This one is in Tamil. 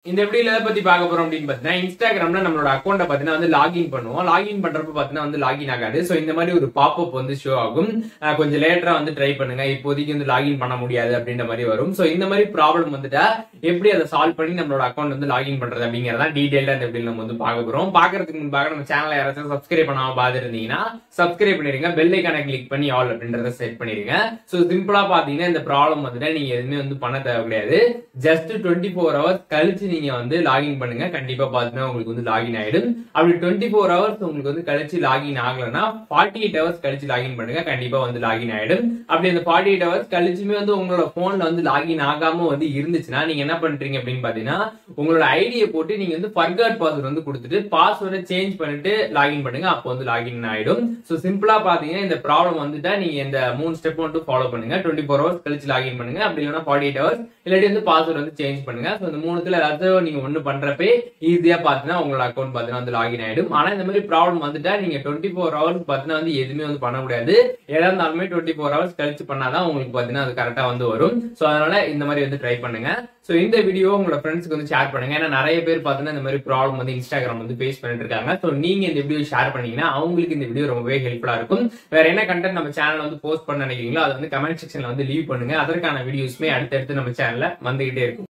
இந்த வீடியோல எதை பத்தி பார்க்க போறோம் அப்படின்னு பாத்தீங்கன்னா இன்ஸ்டாகிராம்ல நம்மளோட அக்கௌண்ட்டை பாத்தீங்கன்னா வந்து லாகின் பண்ணுவோம் லாகின் பண்றப்ப பாத்தீங்கன்னா வந்து லாகின் ஆகாது சோ இந்த மாதிரி ஒரு பாப்அப் வந்து ஷோ ஆகும் அஹ் கொஞ்சம் லேட்டரா வந்து ட்ரை பண்ணுங்க இப்போதைக்கு வந்து லாகின் பண்ண முடியாது அப்படின்ற மாதிரி வரும் சோ இந்த மாதிரி ப்ராப்ளம் வந்துட்டா எப்படி அதை சால்வ் பண்ணி நம்மளோட அக்கௌண்ட் வந்து லாகின் பண்றது அப்படிங்கறத டீடைல்டா இந்த வீடியோ நம்ம வந்து பார்க்க போறோம் பாக்குறதுக்கு முன்பாக நம்ம சேனலை யாராச்சும் சப்ஸ்கிரைப் பண்ணாம பாத்துருந்தீங்கன்னா சப்ஸ்கிரைப் பண்ணிருங்க பெல் ஐக்கான கிளிக் பண்ணி ஆல் அப்படின்றத செட் பண்ணிருங்க சோ சிம்பிளா பாத்தீங்கன்னா இந்த ப்ராப்ளம் வந்துட்டா நீங்க எதுவுமே வந்து பண்ண தேவை கிடையாது ஜஸ்ட் டுவெண்ட்டி ஃபோர் ஹவர்ஸ் கழிச்சு நீங்க வந்து லாகின் பண்ணுங்க கண்டிப்பா பாத்தீங்கன்னா உங்களுக்கு வந்து லாகின் ஆயிடும் அப்படி டுவெண்ட்டி ஃபோர் ஹவர்ஸ் உங்களுக்கு வந்து கழிச்சு லாகின் ஆகலன்னா ஃபார்ட்டி எயிட் ஹவர்ஸ் கழிச்சு லாகின் பண்ணுங்க கண்டிப்பா வந்து லாகின் ஆயிடும் அப்படி அந்த ஃபார்ட்டி எயிட் ஹவர்ஸ் கழிச்சுமே வந்து உங்களோட போன்ல வந்து லாகின் ஆகாம வந்து இருந்துச்சுன்னா நீங்க என்ன பண்றீங்க அப்படின்னு பாத்தீங்கன்னா உங்களோட ஐடியை போட்டு நீங்க வந்து ஃபர்காட் பாஸ்வேர்ட் வந்து கொடுத்துட்டு பாஸ்வேர்டை சேஞ்ச் பண்ணிட்டு லாகின் பண்ணுங்க அப்போ வந்து லாகின் ஆயிடும் ஸோ சிம்பிளா பாத்தீங்கன்னா இந்த ப்ராப்ளம் வந்துட்டா நீங்க இந்த மூணு ஸ்டெப் மட்டும் ஃபாலோ பண்ணுங்க டுவெண்ட்டி ஃபோர் ஹவர்ஸ் கழிச்சு லாகின் பண்ணுங்க அப்படி இல்லைன்னா ஃபார்ட்டி எயிட் ஹவர்ஸ் இல்லாட்டி வந்து பாஸ்வேர்ட் வந்து சேஞ்ச் பண்ணுங்க ஸோ இந்த மூணுத்துல ஏதாச்சும் நீங்க ஒண்ணு பண்றப்பே ஈஸியா பாத்தீங்கன்னா உங்களோட அக்கௌண்ட் பாத்தீங்கன்னா வந்து லாகின் ஆயிடும் ஆனா இந்த மாதிரி ப்ராப்ளம் வந்துட்டா நீங்க டுவெண்ட்டி ஃபோர் ஹவர்ஸ் பாத்தீங்கன்னா வந்து எதுவுமே வந்து பண்ண முடியாது எதா இருந்தாலுமே டுவெண்ட்டி ஃபோர் ஹவர்ஸ் கழிச்சு பண்ணாதான் உங்களுக்கு பாத்தீங்கன்னா அது கரெக்டா வந்து வரும் ஸோ அதனால இந்த மாதிரி வந்து ட்ரை பண்ணுங்க ஸோ இந்த வீடியோ உங்களோட ஃப்ரெண்ட்ஸ்க்கு வந்து ஷேர் பண்ணுங்க ஏன்னா நிறைய பேர் பார்த்தீங்கன்னா இந்த மாதிரி ப்ராப்ளம் வந்து இன்ஸ்டாகிராம் வந்து ஃபேஸ் பண்ணிட்டு இருக்காங்க ஸோ நீங்க இந்த வீடியோ ஷேர் பண்ணீங்கன்னா அவங்களுக்கு இந்த வீடியோ ரொம்பவே ஹெல்ப்ஃபுல்லா இருக்கும் வேற என்ன கண்டென்ட் நம்ம சேனல் வந்து போஸ்ட் பண்ண நினைக்கிறீங்களோ அதை வந்து கமெண்ட் செக்ஷன்ல வந்து லீவ் பண்ணுங்க அதற்கான வீடியோஸ்மே அடுத்தடுத்து நம்ம சேனல்ல வந்துகிட்டே இருக்கும்